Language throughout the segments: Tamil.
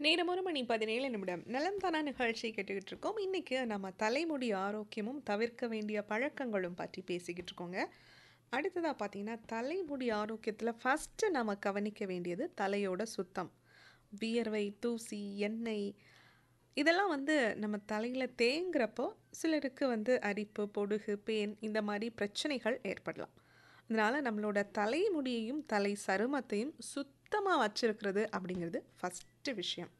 நேரம் ஒரு மணி பதினேழு நிமிடம் நலம் தானா நிகழ்ச்சி கேட்டுக்கிட்டு இருக்கோம் இன்னைக்கு நம்ம தலைமுடி ஆரோக்கியமும் தவிர்க்க வேண்டிய பழக்கங்களும் பற்றி பேசிக்கிட்டு இருக்கோங்க அடுத்ததாக பார்த்தீங்கன்னா தலைமுடி ஆரோக்கியத்தில் ஃபஸ்ட்டு நம்ம கவனிக்க வேண்டியது தலையோட சுத்தம் வியர்வை தூசி எண்ணெய் இதெல்லாம் வந்து நம்ம தலையில் தேங்குறப்போ சிலருக்கு வந்து அரிப்பு பொடுகு பேன் இந்த மாதிரி பிரச்சனைகள் ஏற்படலாம் அதனால் நம்மளோட தலைமுடியையும் தலை சருமத்தையும் சுத்தமாக வச்சிருக்கிறது அப்படிங்கிறது ஃபஸ்ட்டு விஷயம்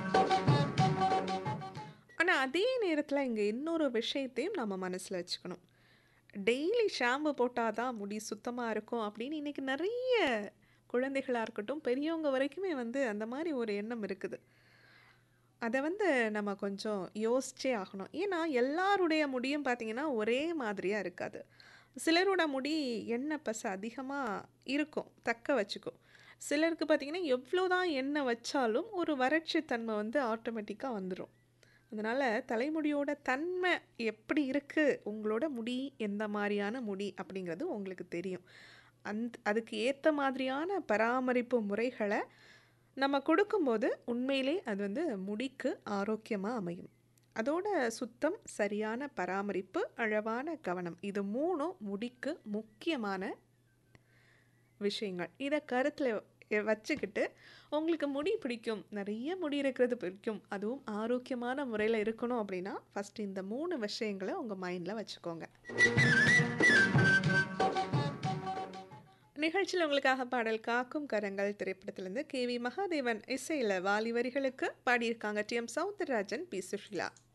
ஆனால் அதே நேரத்தில் இங்கே இன்னொரு விஷயத்தையும் நம்ம மனசில் வச்சுக்கணும் டெய்லி ஷாம்பு போட்டால் தான் முடி சுத்தமாக இருக்கும் அப்படின்னு இன்றைக்கி நிறைய குழந்தைகளாக இருக்கட்டும் பெரியவங்க வரைக்குமே வந்து அந்த மாதிரி ஒரு எண்ணம் இருக்குது அதை வந்து நம்ம கொஞ்சம் யோசிச்சே ஆகணும் ஏன்னா எல்லாருடைய முடியும் பார்த்திங்கன்னா ஒரே மாதிரியாக இருக்காது சிலரோட முடி எண்ணெய் பசை அதிகமாக இருக்கும் தக்க வச்சுக்கும் சிலருக்கு பார்த்திங்கன்னா எவ்வளோ தான் எண்ணெய் வச்சாலும் ஒரு வறட்சி தன்மை வந்து ஆட்டோமேட்டிக்காக வந்துடும் அதனால் தலைமுடியோட தன்மை எப்படி இருக்குது உங்களோட முடி எந்த மாதிரியான முடி அப்படிங்கிறது உங்களுக்கு தெரியும் அந்த அதுக்கு ஏற்ற மாதிரியான பராமரிப்பு முறைகளை நம்ம கொடுக்கும்போது உண்மையிலே அது வந்து முடிக்கு ஆரோக்கியமாக அமையும் அதோட சுத்தம் சரியான பராமரிப்பு அழகான கவனம் இது மூணும் முடிக்கு முக்கியமான விஷயங்கள் இதை கருத்தில் வச்சுக்கிட்டு உங்களுக்கு முடி பிடிக்கும் நிறைய முடி இருக்கிறது பிடிக்கும் அதுவும் ஆரோக்கியமான முறையில் இருக்கணும் அப்படின்னா ஃபஸ்ட்டு இந்த மூணு விஷயங்களை உங்கள் மைண்டில் வச்சுக்கோங்க நிகழ்ச்சியில் உங்களுக்காக பாடல் காக்கும் கரங்கள் திரைப்படத்திலிருந்து கே வி மகாதேவன் இசையில் வாலி வரிகளுக்கு பாடியிருக்காங்க T M Soundararajan P Sushila